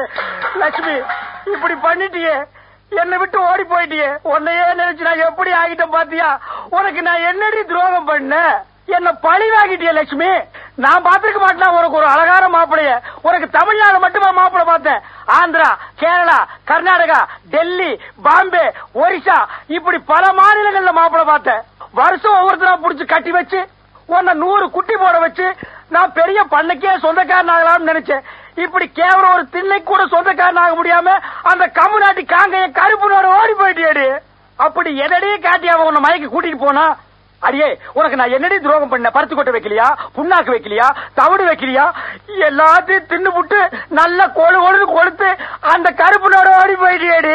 லட்சுமி இப்படி பண்ணிட்டியே என்னை விட்டு ஓடி போயிட்டியே உன்னையே நினைச்சு நான் எப்படி ஆகிட்டேன் பாத்தியா உனக்கு நான் என்னடி துரோகம் பண்ண என்ன பழி வாங்கிட்டியே லட்சுமி நான் பாத்துருக்க மாட்டேன் உனக்கு ஒரு அழகான மாப்பிளைய உனக்கு தமிழ்நாடு மட்டுமா மாப்பிளை பார்த்தேன் ஆந்திரா கேரளா கர்நாடகா டெல்லி பாம்பே ஒரிசா இப்படி பல மாநிலங்கள்ல மாப்பிளை பார்த்தேன் வருஷம் ஒவ்வொருத்தரா புடிச்சு கட்டி வச்சு உன்னை நூறு குட்டி போட வச்சு நான் பெரிய பண்ணைக்கே சொந்தக்காரன் ஆகலாம்னு நினைச்சேன் இப்படி கேவலம் ஒரு திண்ணை கூட சொந்தக்காரன் ஆக முடியாம அந்த கம்முநாட்டி காங்கைய கருப்புனோட ஓடி போயிட்டியடி அப்படி எதடியே காட்டி அவன் உன்னை மயக்கி கூட்டிட்டு போனா அடியே உனக்கு நான் என்னடி துரோகம் பண்ண பருத்தி கொட்டை வைக்கலையா புண்ணாக்கு வைக்கலையா தவிடு வைக்கலையா எல்லாத்தையும் தின்னு புட்டு நல்ல கொழு கொழுன்னு கொளுத்து அந்த கருப்புனோட ஓடி போயிட்டியடி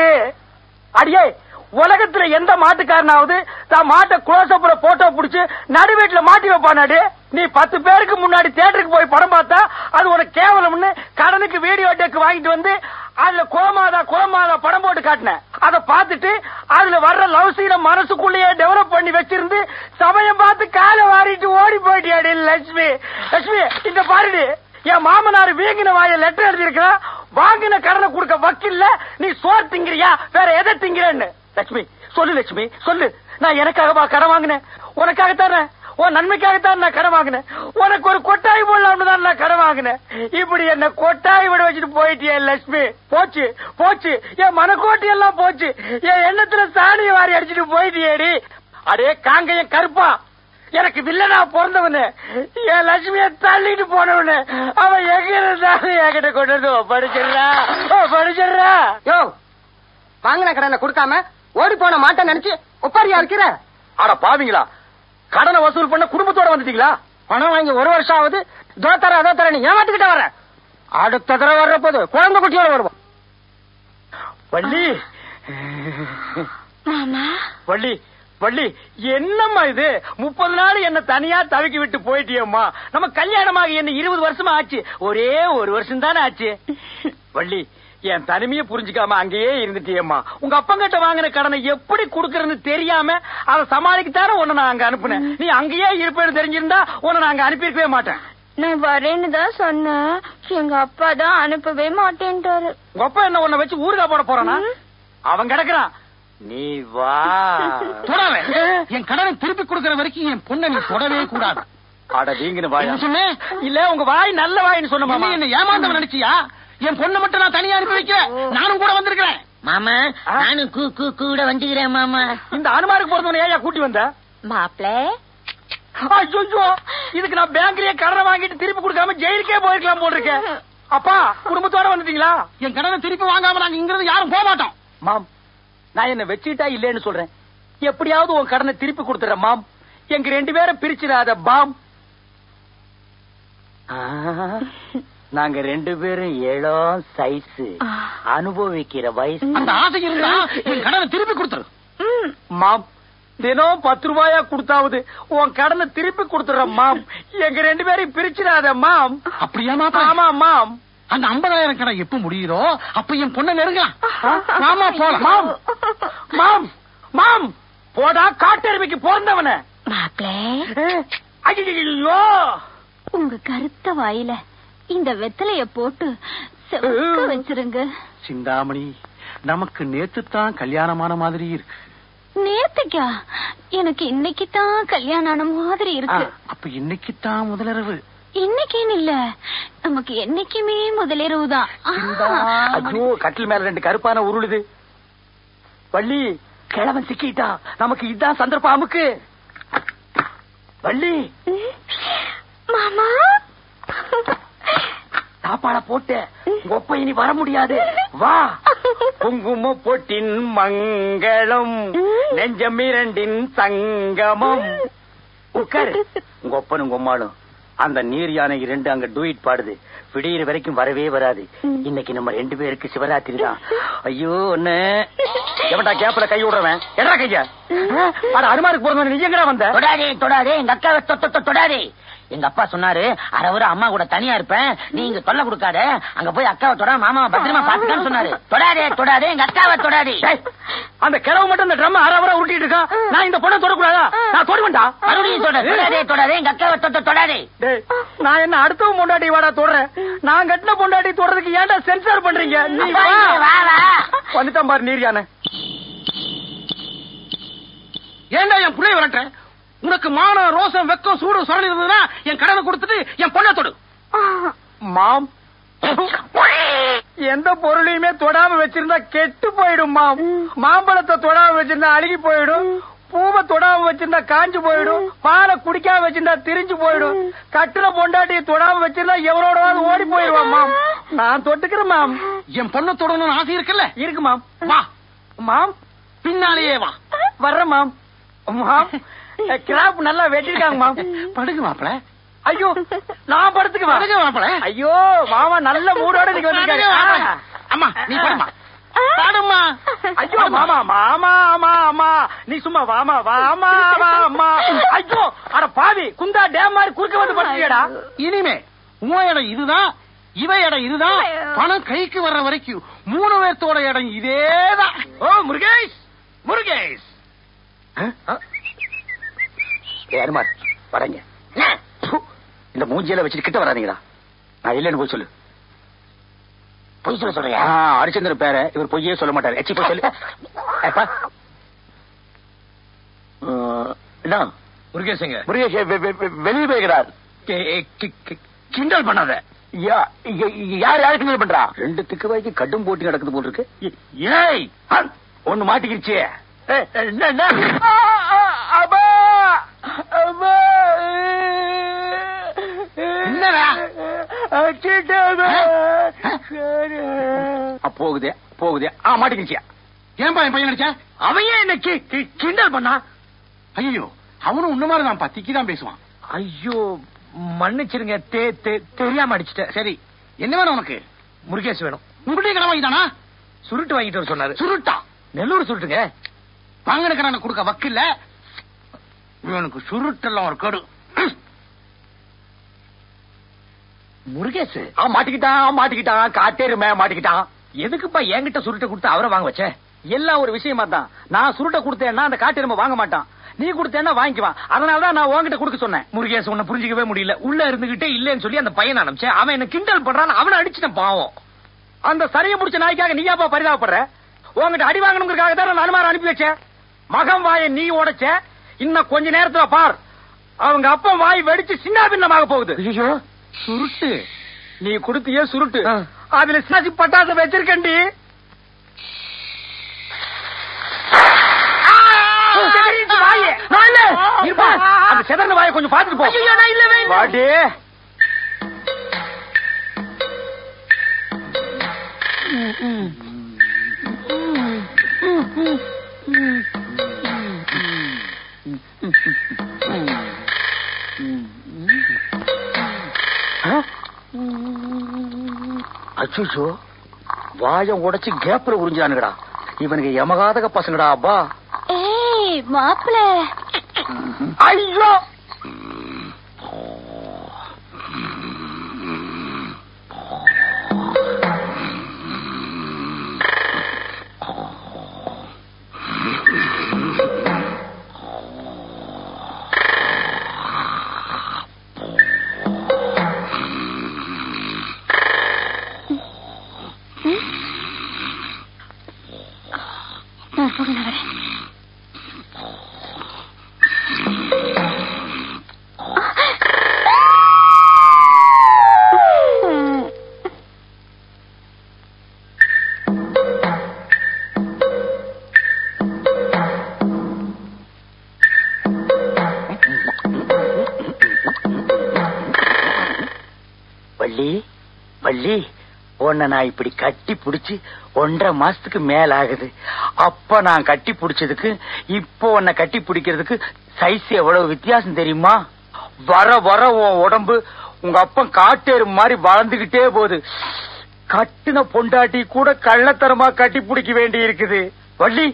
அடியே உலகத்துல எந்த மாட்டுக்காரனாவது தான் மாட்டை குளோசப்புல போட்டோ புடிச்சு நடு வீட்டுல மாட்டி வைப்பானாடி நீ பத்து பேருக்கு முன்னாடி தியேட்டருக்கு போய் படம் பார்த்தா அது உனக்கு கேவலம்னு கடனுக்கு வீடியோ டெக் வாங்கிட்டு வந்து அதுல கோமாதா கோமாதா படம் போட்டு காட்டினேன் அதை பார்த்துட்டு அதுல வர்ற லவ் சீனை மனசுக்குள்ளேயே டெவலப் பண்ணி வச்சிருந்து சமயம் பார்த்து காலை வாரிட்டு ஓடி போயிட்டியாடி லட்சுமி லட்சுமி இந்த பாருடி என் மாமனார் வீங்கின வாய லெட்டர் எழுதியிருக்கிறான் வாங்கின கடனை கொடுக்க வக்கில்ல நீ சோறு திங்கிறியா வேற எதை திங்கிறேன்னு லட்சுமி சொல்லு லட்சுமி சொல்லு நான் எனக்காகவா கடன் வாங்கினேன் உனக்காக தானே உன் நன்மைக்காகத்தான் நான் கடன் வாங்கினேன் உனக்கு ஒரு கொட்டாய் போடலாம்னு தான் நான் கடன் வாங்கினேன் இப்படி என்ன கொட்டாய் விட வச்சுட்டு போயிட்டியே லட்சுமி போச்சு போச்சு என் மனக்கோட்டை எல்லாம் போச்சு என் எண்ணத்துல சாணியை வாரி அடிச்சிட்டு போயிட்டியேடி அடே காங்கையன் கருப்பா எனக்கு வில்லனா பிறந்தவனு என் லட்சுமிய தள்ளிட்டு போனவனு அவன் எங்க இருந்தாலும் என்கிட்ட கொண்டு வந்து படிச்சிடுறா படிச்சிடுறா யோ வாங்கின கடனை கொடுக்காம ஓடி போன மாட்டேன் நினைச்சு ஒப்பாரியா இருக்கிற அட பாவிங்களா கடனை வசூல் பண்ண குடும்பத்தோட வந்துட்டீங்களா பணம் வாங்கி ஒரு வருஷம் ஆகுது இதோ தர அதோ தர நீ ஏமாத்திக்கிட்ட வர அடுத்த தடவை வர்ற போது குழந்தை குட்டியோட வருவோம் வள்ளி மாமா வள்ளி வள்ளி என்னம்மா இது முப்பது நாள் என்ன தனியா தவிக்கி விட்டு போயிட்டியம்மா நம்ம கல்யாணமாக என்ன இருபது வருஷமா ஆச்சு ஒரே ஒரு வருஷம் தானே ஆச்சு வள்ளி என் தனிமையை புரிஞ்சுக்காம அங்கேயே இருந்துட்டியம்மா உங்க அப்பங்கிட்ட வாங்கின கடனை எப்படி குடுக்கறதுன்னு தெரியாம அதை சமாளிக்கத்தானே உன்னை நான் அங்க அனுப்புனேன் நீ அங்கேயே இருப்பேன்னு தெரிஞ்சிருந்தா உன்னை நான் அங்க அனுப்பியிருக்கவே மாட்டேன் நான் வரேன்னு தான் சொன்னேன் எங்க அப்பா தான் அனுப்பவே மாட்டேன்ட்டாரு உங்க அப்பா என்ன உன்னை வச்சு ஊறுகாய் போட போறானா அவன் கிடக்குறான் நீ வா தொடாத என் கடனை திருப்பி கொடுக்கற வரைக்கும் என் பொண்ணை நீ தொடவே கூடாது அட வீங்கின வாயா என்ன சொன்னேன் இல்ல உங்க வாய் நல்ல வாயின்னு சொன்ன மாமா என்ன ஏமாந்தவன் நினைச்சியா என் பொண்ணை மட்டும் நான் தனியா அனுப்பி வைக்கிறேன் நானும் கூட வந்திருக்கிறேன் மாமா நானும் கூ கூ கூட வந்துக்கிறேன் மாமா இந்த அனுமாருக்கு போறதுன்னு ஏன் கூட்டி வந்த மாப்பிள ஐயோ இதுக்கு நான் பேங்க்லயே கடனை வாங்கிட்டு திருப்பி கொடுக்காம ஜெயிலுக்கே போயிருக்கலாம் போல் இருக்கேன் அப்பா குடும்பத்தோட வந்துட்டீங்களா என் கடனை திருப்பி வாங்காம நாங்க இங்கிருந்து யாரும் போக மாட்டோம் மாம் நான் என்ன வச்சுட்டா இல்லேன்னு சொல்றேன் எப்படியாவது உன் கடனை திருப்பி கொடுத்துறேன் மாம் எங்க ரெண்டு பேரும் பிரிச்சிடாத பாம் ஆ, நாங்க ரெண்டு பேரும் இளம் சைஸ் அனுபவிக்கிற வயசு அந்த ஆசை இருந்தா என் கடனை திருப்பி கொடுத்துரு மாம் தினம் பத்து ரூபாயா கொடுத்தாவது உன் கடனை திருப்பி கொடுத்துறேன் மாம் எங்க ரெண்டு பேரையும் பிரிச்சிடாத மாம் அப்படியா மாப்பா ஆமா மாம் அந்த ஐம்பதாயிரம் கடை எப்ப முடியுதோ அப்ப என் பொண்ணை நெருங்கலாம் மாமா போலாம் மாம் மாம் மாம் போடா காட்டெருமைக்கு பிறந்தவன மாப்பிள ஐயோ உங்க கருத்த வாயில இந்த வெத்தலைய போட்டு செவக்க வச்சிருங்க சிந்தாமணி நமக்கு நேத்து தான் கல்யாணமான மாதிரி இருக்கு நேத்துக்கா எனக்கு இன்னைக்கு தான் கல்யாணம் ஆன மாதிரி இருக்கு அப்ப இன்னைக்கு தான் முதலிரவு இன்னைக்குன்னு இல்ல நமக்கு என்னைக்குமே முதலிரவு தான் ஐயோ கட்டில் மேல ரெண்டு கருப்பான உருளுது வள்ளி கிழவன் சிக்கிட்டா நமக்கு இதான் சந்தர்ப்பம் அமுக்கு வள்ளி மாமா சாப்பாட போட்டு ஒப்ப இனி வர முடியாது வா குங்கும பொட்டின் மங்களம் நெஞ்சம் இரண்டின் சங்கமம் உட்காரு உங்க ஒப்பனும் உம்மாளும் அந்த நீர் யானை இரண்டு அங்க டூயிட் பாடுது விடியிற வரைக்கும் வரவே வராது இன்னைக்கு நம்ம ரெண்டு பேருக்கு சிவராத்திரி தான் ஐயோ ஒண்ணு எவன்டா கேப்ல கை விடுறவன் எடா கையா அட அருமாருக்கு போறது நீ எங்கடா வந்த தொடாதே தொடாதே எங்க அக்காவை தொ- தொ- தொ- தொடாதே எங்க அப்பா சொன்னாரு அரவரு அம்மா கூட தனியா இருப்பேன் நீ இங்க தொல்லை கொடுக்காத அங்க போய் அக்காவை தொட மாமாவை பத்திரமா பாத்துக்கான்னு சொன்னாரு தொடாதே தொடாதே எங்க அக்காவை தொடாதே டேய், அந்த கிழவு மட்டும் இந்த ட்ரம் அரை வர உருட்டிட்டு இருக்கான் நான் இந்த பொண்ணை தொடக்கூடாதா நான் தொடுவேன்டா மறுபடியும் தொட தொடாதே தொடாதே எங்க அக்காவை தொட்ட தொடாதே டேய், நான் என்ன அடுத்தவன் பொண்டாட்டி வாடா தொடறேன் நான் கட்டின பொண்டாட்டி தொடறதுக்கு ஏன்டா சென்சார் பண்றீங்க நீ அப்பா, வா. இங்க வா, வா. வந்துட்டான் பாரு நீர் யானை ஏன்டா என் புள்ளைய விரட்ட உனக்கு மானம் ரோசம் வெக்கம் சூடு சுரணி இருந்ததுன்னா என் கடனை கொடுத்துட்டு என் பொண்ணை தொடு மாம் எந்த பொருளையுமே தொடாம வச்சிருந்தா கெட்டு போயிடும் மாம் மாம்பழத்தை தொடாம வச்சிருந்தா அழுகி போயிடும் பூவை தொடாம வச்சிருந்தா காஞ்சு போயிடும் பாலை குடிக்காம வச்சிருந்தா திரிஞ்சு போயிடும் கட்டுன பொண்டாட்டியை தொடாம வச்சிருந்தா எவரோடவாது ஓடி போயிடுவான் மாம் நான் தொட்டுக்கிறேன் மாம் என் பொண்ணை தொடணும்னு ஆசை இருக்குல்ல இருக்கு மாம் வா மாம் பின்னாலேயே வா வர்றேன் மாம் மாம் கிராப் நல்லா வெட்டிருக்காங்க மாம் படுங்க மாப்பிள ஐயோ நான் படுத்துக்குவேன் படுங்க மாப்பிள ஐயோ மாமா நல்ல மூடோட நீங்க வந்திருக்காரு ஆ. அம்மா நீ படுமா பாடுமா ஐயோ மாமா மாமா ஆமா ஆமா நீ சும்மா வாமா வாமா வாமா ஐயோ அட பாவி குந்தா டேம் மாதிரி குறுக்க வந்து படுத்தியடா இனிமே உன் இடம் இதுதான் இவ இடம் இதுதான் பணம் கைக்கு வர்ற வரைக்கும் மூணு பேர்த்தோட இடம் இதேதான் ஓ முருகேஷ் முருகேஷ் யாருமார் வரங்க இந்த மூஞ்சியில வச்சுட்டு கிட்ட வராதீங்களா நான் இல்லைன்னு போய் சொல்லு பொய் சொல்ல சொல்றியா ஆ, ஹரிச்சந்திரன் பேர இவர் பொய்யே சொல்ல மாட்டாரு எச்சி போய் சொல்லு ஏப்பா. ஆ, என்ன முருகேசங்க முருகேஷ் வெ- வெ- வெ- வெளியே போய்கிறார் கிண்டல் பண்ணாத யா- இங்க- இங்க யார் யாரு கிண்டல் பண்றா ரெண்டு திக்கு வாய்க்கு கடும் போட்டி நடக்குது போல் இருக்கு ஏய் ஆ, ஒண்ணு மாட்டிக்கிருச்சு என்ன என்ன அம்மா அம்மா என்னடா? அடிச்சிட்டாங்க. ஆ, போகுதே போகுதே ஆ மாட்டிக்கிருச்சியா ஏன்பா என் பையன் அடிச்சா அவன் ஏன் என்ன கி- கி- கிண்டல் பண்ணா ஐயோ அவனும் உன்ன மாதிரி தான் திக்கி தான் பேசுவான் ஐயோ மன்னிச்சிருங்க தே தே- தெரியாம அடிச்சிட்டேன் சரி என்ன வேணும் உனக்கு முருகேஷ் வேணும் உங்கள்கிட்ட கடன் வாங்கிட்டானா சுருட்டு வாங்கிட்டு வர சொன்னாரு சுருட்டா நெல்லூர் சுருட்டுங்க வாங்கின கடனை கொடுக்க வக்கில்ல இவனுக்கு சுருட்டெல்லாம் ஒரு கடு முருகேஷ் ஆ மாட்டிக்கிட்டான் மாட்டிக்கிட்டான் காட்டேருமே மாட்டிக்கிட்டான் எதுக்குப்பா என்கிட்ட சுருட்டை கொடுத்து அவரை வாங்க வச்ச எல்லாம் ஒரு விஷயமா தான் நான் சுருட்ட கொடுத்தேன்னா அந்த காட்டு எருமை வாங்க மாட்டான் நீ கொடுத்தேன்னா வாங்கிக்குவான் அதனால தான் நான் உன்கிட்ட கொடுக்க சொன்னேன் முருகேஷ் உன்னை புரிஞ்சிக்கவே முடியல உள்ள இருந்துகிட்டே இல்லன்னு சொல்லி அந்த பையனை அனுப்பிச்சேன் அவன் என்ன கிண்டல் பண்றான் அவனை அடிச்சிட்டேன் பாவம் அந்த சரிய முடிச்ச நாய்க்காக நீயாப்பா பரிதாபப்படுற உன்கிட்ட அடி வாங்கணுங்கிறதுக்காக தான் நான் அனுமாரம் அனுப்பி வச்சேன் மகன் வாயை நீ உடைச்ச இன்னும் கொஞ்ச நேரத்துல பார் அவங்க அப்பன் வாய் வெடிச்சு சின்ன பின்னமாக போகுது ஐயோ சுருட்டு நீ கொடுத்தியே சுருட்டு ஆ. அதுல சினாசி பட்டாசு வச்சிருக்கண்டி செதறிடுச்சு வாயே. நான் இல்ல. இருப்பா. அந்த செதறின வாயை கொஞ்சம் பாத்துட்டு போ ஐயோ, நான் இல்லவே இல்லை. வாடி அச்சுச்சோ வாய உடைச்சு கேப்ல உறிஞ்சானுங்கடா இவனுக்கு யமகாதக பசங்கடா அப்பா ஏய் மாப்பிள ஐயோ நான் போக நான் வரேன் வள்ளி வள்ளி உன்னை நான் இப்படி கட்டி புடிச்சு ஒன்றரை மாசத்துக்கு மேல ஆகுது அப்ப நான் கட்டி புடிச்சதுக்கு இப்போ உன்னை கட்டி பிடிக்கிறதுக்கு சைஸ் எவ்வளவு வித்தியாசம் தெரியுமா வர வர உன் உடம்பு உங்க அப்பன் காட்டேறு மாதிரி வளர்ந்துகிட்டே போகுது கட்டின பொண்டாட்டி கூட கள்ளத்தரமா கட்டி பிடிக்க வேண்டி இருக்குது வள்ளி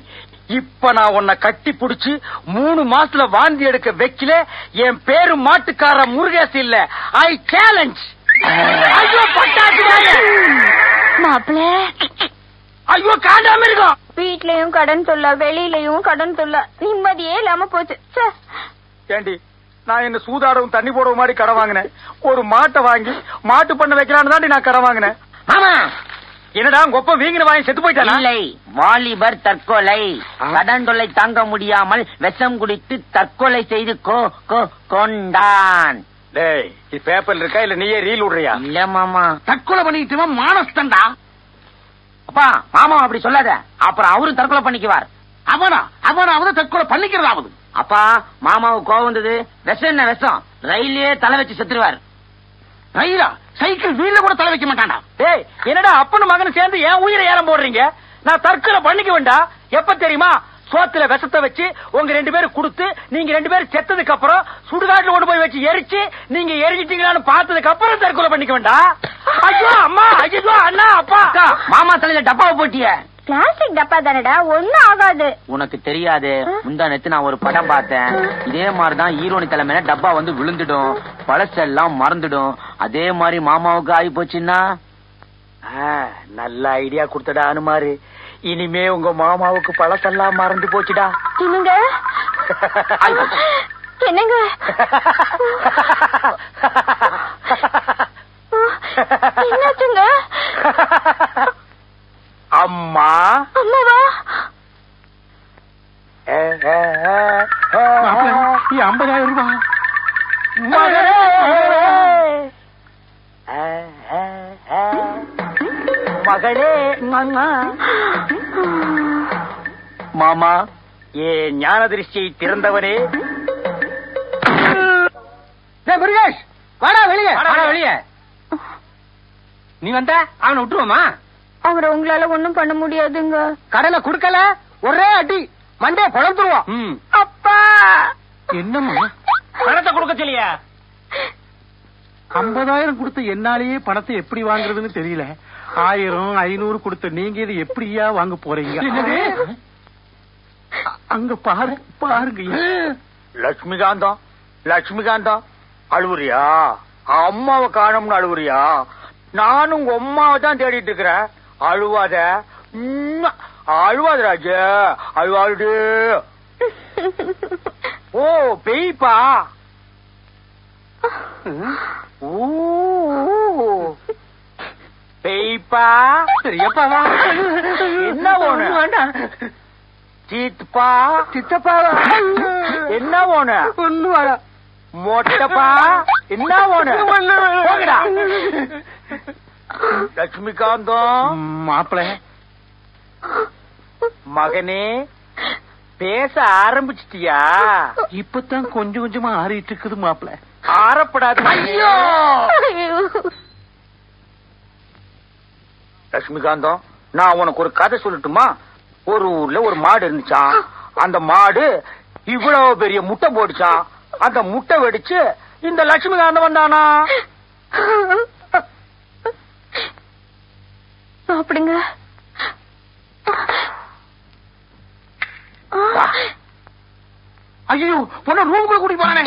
இப்ப நான் உன்னை கட்டி புடிச்சு மூணு மாசத்துல வாந்தி எடுக்க வைக்கல என் பேரு மாட்டுக்கார முருகேசு இல்ல ஐ சேலஞ்ச் ஐயோ பட்டாசு மாப்பிள்ள ஐயோ காண்டாம இருக்கும் வீட்லயும் கடன் தொல்ல வெளியிலயும் கடன் தொல்ல நிம்மதியே இல்லாம போச்சு ச்சே. ஏண்டி நான் என்ன சூதாடவும் தண்ணி போடவும் மாதிரி கடன் வாங்கினேன் ஒரு மாட்டை வாங்கி மாட்டு பண்ண வைக்கலான்னு தாண்டி நான் கடன் வாங்கினேன் மாமா என்னடா கொப்ப வீங்கின வாங்கி செத்து போயிட்டானா இல்லை வாலிபர் தற்கொலை ஆ. கடன் தொல்லை தாங்க முடியாமல் விஷம் குடித்து தற்கொலை செய்து கொ கொ- கொண்டான் டேய் இது பேப்பர்ல இருக்கா இல்ல நீயே ரீல் விடுறியா இல்ல மாமா தற்கொலை பண்ணிட்டு மானஸ்தண்டா அப்பா மாமா அப்படி சொல்லாத அப்புறம் அவரும் தற்கொலை பண்ணிக்குவார் அவனா அவனாவது தற்கொலை பண்ணிக்கிறதாவது அப்பா மாமாவுக்கு கோவம் வந்தது விஷம் என்ன விஷம் ரயிலே தலை வச்சு செத்துருவார் ரயிலா சைக்கிள் வீல்ல கூட தலை வைக்க மாட்டான்டா டேய் என்னடா அப்பனும் மகனும் சேர்ந்து என் உயிரை ஏலம் போடுறீங்க நான் தற்கொலை பண்ணிக்க வேண்டாம் எப்ப தெரியுமா சோத்துல விஷத்தை வச்சு உங்க ரெண்டு பேரும் கொடுத்து நீங்க ரெண்டு பேரும் செத்ததுக்கு அப்புறம் சுடுகாட்டுல கொண்டு போய் வச்சு எரிச்சு நீங்க எரிஞ்சிட்டீங்களான்னு பார்த்ததுக்கு அப்புறம் தற்கொலை பண்ணிக்க வேண்டாம் ஐயோ அம்மா ஐயோ அண்ணா அப்பா அக்கா, மாமா தலையில டப்பாவை போட்டிய பிளாஸ்டிக் டப்பா தானடா ஒண்ணும் ஆகாது உனக்கு தெரியாது முந்தா நேத்து நான் ஒரு படம் பார்த்தேன் இதே மாதிரிதான் ஈரோனி தலை மேல டப்பா வந்து விழுந்துடும் பழசெல்லாம் மறந்துடும் அதே மாதிரி மாமாவுக்கு ஆகி போச்சுன்னா ஆ, நல்ல ஐடியா கொடுத்தடா அனுமாரு இனிமே உங்க மாமாவுக்கு பழசெல்லாம் மறந்து போச்சுடா என்னங்க என்னங்க என்னாச்சுங்க அம்மா அம்மாவா ஏ, ஏ, ஏ, ஏ. ஐம்பதாயிரம் ரூபாய் மகளே. ஏ, ஏ, ஏ. மகளே மங்கா. மாமா ஏ ஞான திருஷ்டியை திறந்தவனே முருகேஷ் வாடா வெளியே வாடா வெளியே. நீ வந்த அவனை விட்டுருவோமா அவரை உங்களால ஒண்ணும் பண்ண முடியாதுங்க கடலை குடுக்கல ஒரே அடி மண்டே பொழந்துருவோம் அப்பா என்னம்மா பணத்தை கொடுக்க சொல்லியா ஐம்பதாயிரம் கொடுத்த என்னாலேயே பணத்தை எப்படி வாங்குறதுன்னு தெரியல ஆயிரம் ஐநூறு கொடுத்த நீங்க இது எப்படியா வாங்க போறீங்க அ- அங்க பாரு பாருங்க லட்சுமிகாந்தம் லட்சுமிகாந்தம் அழுவுறியா அம்மாவை காணோம்னு அழுவுறியா நானும் உங்க அம்மாவை தான் தேடிட்டு இருக்கிறேன் அழுவாத உம்மா. அழுவாத ராஜு அழுவாடு ஓ பெய்ப்பா ஊ. பெய்ப்பா எப்பா வா என்ன வேணும்? வேண்டாம் சீத்துப்பா சித்தப்பா என்ன வேணும் ஒண்ணு வேணாம் மொட்டப்பா என்ன வேணும் போங்கடா. லட்சுமிகாந்தம் மாப்பிள மகனே பேச ஆரம்பிச்சிட்டியா இப்பதான் கொஞ்சம் கொஞ்சமா ஆறிட்டு இருக்குது மாப்பிள ஆறப்படாது ஐயோ லட்சுமிகாந்தம் நான் உனக்கு ஒரு கதை சொல்லட்டுமா ஒரு ஊர்ல ஒரு மாடு இருந்துச்சாம் அந்த மாடு இவ்வளவு பெரிய முட்டை போட்டுச்சாம் அந்த முட்டை வெடிச்சு இந்த லட்சுமிகாந்தம் வந்தானா அப்படிங்க ஐயோ பொண்ணு ரூமுக்குள்ள கூட்டி போறானே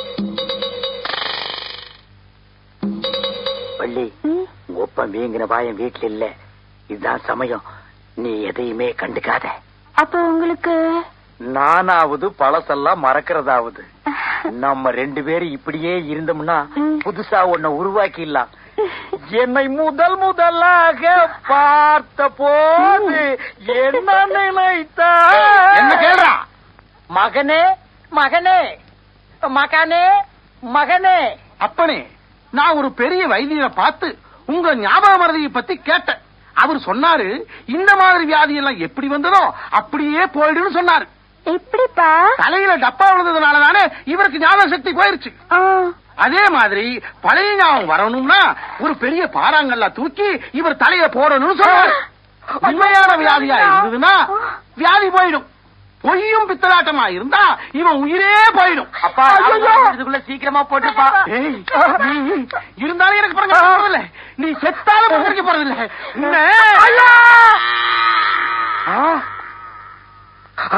வள்ளி உங்க ஒப்பம் வீங்கின பாயம் வீட்டுல இல்ல இதுதான் சமயம் நீ எதையுமே கண்டுக்காத அப்ப உங்களுக்கு நானாவது பழசெல்லாம் மறக்கிறதாவது நம்ம ரெண்டு பேரும் இப்படியே இருந்தோம்னா ம். புதுசா உன்னை உருவாக்கிடலாம் என்னை முதல் முதலாக பார்த்த போது என்ன நினைத்தா என்ன கேள்றா மகனே மகனே மகனே மகனே அப்பனே நான் ஒரு பெரிய வைத்தியரை பார்த்து உங்க ஞாபக மறதியை பத்தி கேட்டேன் அவர் சொன்னாரு இந்த மாதிரி வியாதி எல்லாம் எப்படி வந்ததோ அப்படியே போயிடுன்னு சொன்னாரு எப்படிப்பா தலையில டப்பா விழுந்ததுனால தானே இவருக்கு ஞாபக சக்தி போயிருச்சு ஆ, அதே மாதிரி பழைய ஞாபகம் வரணும்னா ஒரு பெரிய பாறாங்கல்ல தூக்கி இவர் தலையில போடணும்னு சொன்னாரு உண்மையான வியாதியா இருந்ததுன்னா வியாதி போயிடும் பொய்யும் பித்தலாட்டமா இருந்தா இவன் உயிரே போயிடும் அப்பா ஐயையோ! இதுக்குள்ள சீக்கிரமா போட்டுப்பா ஏய், நீ இருந்தாலும் எனக்கு பிறகு போறதில்ல நீ செத்தாலும் பிறகு போறதில்ல உன்னை- ஆ.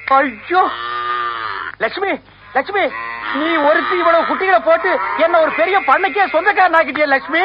ஐயோ லட்சுமி லட்சுமி நீ ஒருத்தி இவ்வளவு குட்டிகளை போட்டு என்ன ஒரு பெரிய பண்ணைக்கே சொந்தக்காரன் ஆக்கிட்டிய லட்சுமி